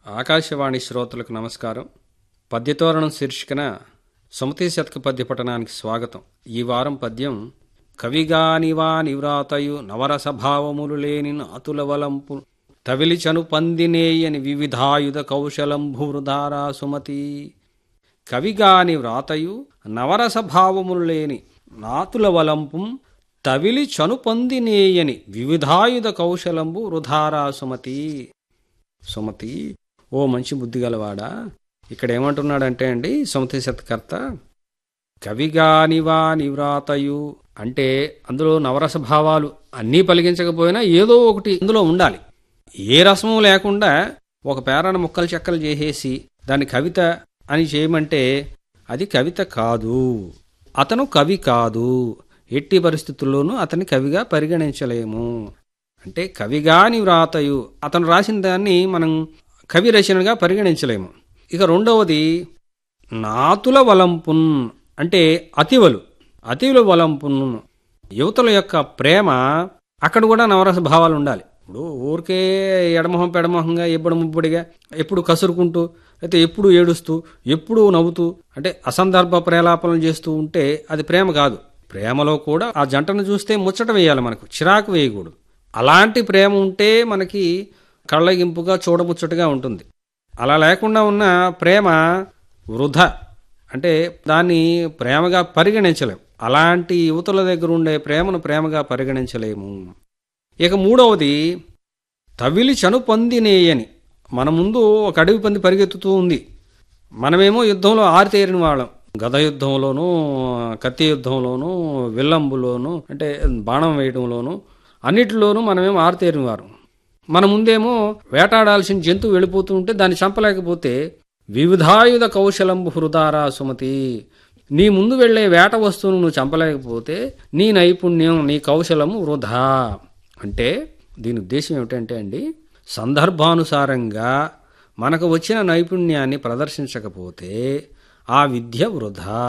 ఆకాశవాణి శ్రోతలకు నమస్కారం పద్యతోరణం శీర్షికన సుమతి శతక పద్య పఠనానికి స్వాగతం ఈ వారం పద్యం కవిగానివా నివ్రాతయు నవరసభావములు లేని నాతుల వలంపు తవిలిచను పందినేయని వివిధాయుధ కౌశలంభు వృధారా సుమతి కవిగాని వ్రాతయు నవరసభావములు లేని నాతుల వలంపు తవిలి చనుపొందినేయని వివిధాయుధ కౌశలంబు వృధారా సుమతి సుమతి ఓ మంచి బుద్ధి గలవాడా ఇక్కడ ఏమంటున్నాడంటే అండి సుమతి శతకర్త కవిగానివా నివ్రాతయు అంటే అందులో నవరస భావాలు అన్నీ పలికించకపోయినా ఏదో ఒకటి అందులో ఉండాలి ఏ రసము లేకుండా ఒక పేరాన ముక్కలు చెక్కలు చేసేసి దాన్ని కవిత అని చేయమంటే అది కవిత కాదు అతను కవి కాదు ఎట్టి పరిస్థితుల్లోనూ అతని కవిగా పరిగణించలేము అంటే కవిగాని వ్రాతయు అతను రాసిన దాన్ని మనం కవి రచనగా పరిగణించలేము ఇక రెండవది నాతుల వలంపున్ అంటే అతివలు అతివుల వలంపున్ యువతుల యొక్క ప్రేమ అక్కడ కూడా నవరస భావాలు ఉండాలి ఇప్పుడు ఊరికే ఎడమొహం పెడమొహంగా ఎప్పుడు ముబ్బడిగా ఎప్పుడు కసురుకుంటూ అయితే ఎప్పుడు ఏడుస్తూ ఎప్పుడు నవ్వుతూ అంటే అసందర్భ ప్రేలాపనలు చేస్తూ ఉంటే అది ప్రేమ కాదు ప్రేమలో కూడా ఆ జంటను చూస్తే ముచ్చట వేయాలి మనకు చిరాకు వేయకూడదు అలాంటి ప్రేమ ఉంటే మనకి కళ్ళగింపుగా చూడముచ్చటగా ఉంటుంది అలా లేకుండా ఉన్న ప్రేమ వృధ అంటే దాన్ని ప్రేమగా పరిగణించలేము అలాంటి యువతుల దగ్గర ఉండే ప్రేమను ప్రేమగా పరిగణించలేము ఇక మూడవది తవిలి చను పొందినేయని మన ముందు ఒక అడవి పంది పరిగెత్తుతూ ఉంది మనమేమో యుద్ధంలో ఆరితేరిన వాళ్ళం గద యుద్ధంలోనూ కత్తి యుద్ధంలోనూ విల్లంబులోనూ అంటే బాణం వేయడంలోనూ అన్నిటిలోనూ మనమేమో ఆరితేరిన వారు మన ముందేమో వేటాడాల్సిన జంతువు వెళ్ళిపోతూ ఉంటే దాన్ని చంపలేకపోతే వివిధాయుధ కౌశలంబు హృదారా సుమతి నీ ముందు వెళ్లే వేట వస్తువును నువ్వు చంపలేకపోతే నీ నైపుణ్యం నీ కౌశలము వృధా అంటే దీని ఉద్దేశం ఏమిటంటే అండి సందర్భానుసారంగా మనకు వచ్చిన నైపుణ్యాన్ని ప్రదర్శించకపోతే ఆ విద్య వృధా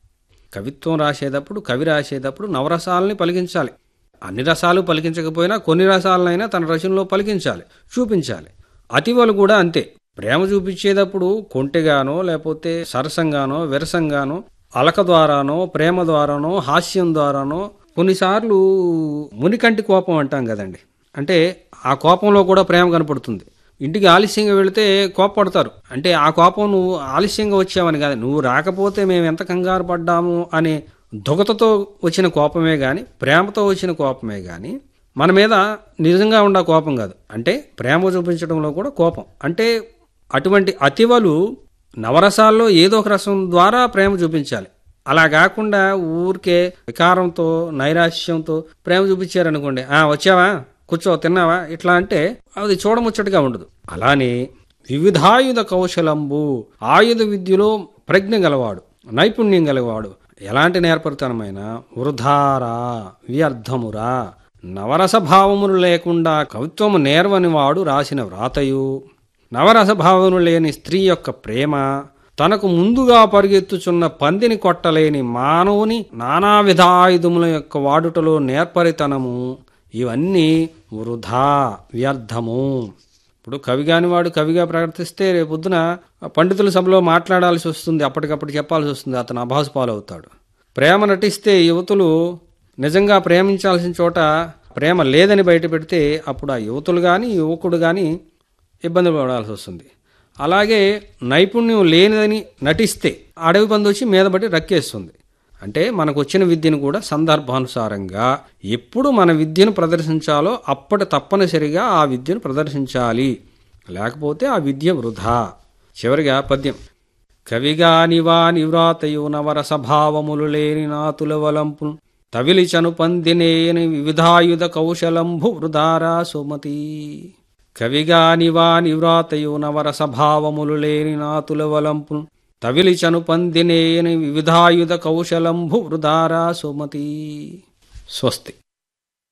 కవిత్వం రాసేటప్పుడు కవి రాసేటప్పుడు నవరసాలని పలికించాలి అన్ని రసాలు పలికించకపోయినా కొన్ని రసాలనైనా తన రచనలో పలికించాలి చూపించాలి అతివలు కూడా అంతే ప్రేమ చూపించేటప్పుడు కొంటెగానో లేకపోతే సరసంగానో విరసంగానో అలక ద్వారానో ప్రేమ ద్వారానో హాస్యం ద్వారానో కొన్నిసార్లు మునికంటి కోపం అంటాం కదండి అంటే ఆ కోపంలో కూడా ప్రేమ కనపడుతుంది ఇంటికి ఆలస్యంగా వెళితే కోపపడతారు అంటే ఆ కోపం నువ్వు ఆలస్యంగా వచ్చావని కాదు నువ్వు రాకపోతే మేము ఎంత కంగారు పడ్డాము అనే దుగతతో వచ్చిన కోపమే గాని ప్రేమతో వచ్చిన కోపమే గాని మన మీద నిజంగా ఉండే కోపం కాదు అంటే ప్రేమ చూపించడంలో కూడా కోపం అంటే అటువంటి అతివలు నవరసాల్లో ఏదో ఒక రసం ద్వారా ప్రేమ చూపించాలి అలా కాకుండా ఊరికే వికారంతో నైరాశ్యంతో ప్రేమ చూపించారనుకోండి ఆ వచ్చావా కూర్చో తిన్నావా ఇట్లా అంటే అది చూడముచ్చటగా ఉండదు అలానే వివిధాయుధ కౌశలంబు ఆయుధ విద్యలో ప్రజ్ఞ గలవాడు నైపుణ్యం గలవాడు ఎలాంటి నేర్పరితనమైన వృధారా వ్యర్థమురా నవరస భావములు లేకుండా కవిత్వము నేర్వని వాడు రాసిన వ్రాతయు నవరస భావములు లేని స్త్రీ యొక్క ప్రేమ తనకు ముందుగా పరిగెత్తుచున్న పందిని కొట్టలేని మానవుని నానా విధ ఆయుధముల యొక్క వాడుటలో నేర్పరితనము ఇవన్నీ వృధా వ్యర్థము ఇప్పుడు కవి వాడు కవిగా ప్రవర్తిస్తే రేపొద్దున పండితుల సభలో మాట్లాడాల్సి వస్తుంది అప్పటికప్పుడు చెప్పాల్సి వస్తుంది అతను అభాసు పాలవుతాడు ప్రేమ నటిస్తే యువతులు నిజంగా ప్రేమించాల్సిన చోట ప్రేమ లేదని బయట పెడితే అప్పుడు ఆ యువతులు కానీ యువకుడు కానీ ఇబ్బంది పడాల్సి వస్తుంది అలాగే నైపుణ్యం లేనిదని నటిస్తే అడవి పంది వచ్చి మీద బట్టి రక్కేస్తుంది అంటే మనకు వచ్చిన విద్యను కూడా సందర్భానుసారంగా ఎప్పుడు మన విద్యను ప్రదర్శించాలో అప్పటి తప్పనిసరిగా ఆ విద్యను ప్రదర్శించాలి లేకపోతే ఆ విద్య వృధా చివరిగా పద్యం కవిగా నివా నివ్రాతయు నవరస భావములు లేని నాతుల వలంపు తవిలిచను పందినేని వివిధాయుధ కౌశలంభు వృధారా సుమతి కవిగా నివా నివ్రాతయు నవరస భావములు లేని నాతుల వలంపు తవిలిచను పందినేని వివిధాయుధ కౌశలంభు వృధారా సుమతి స్వస్తి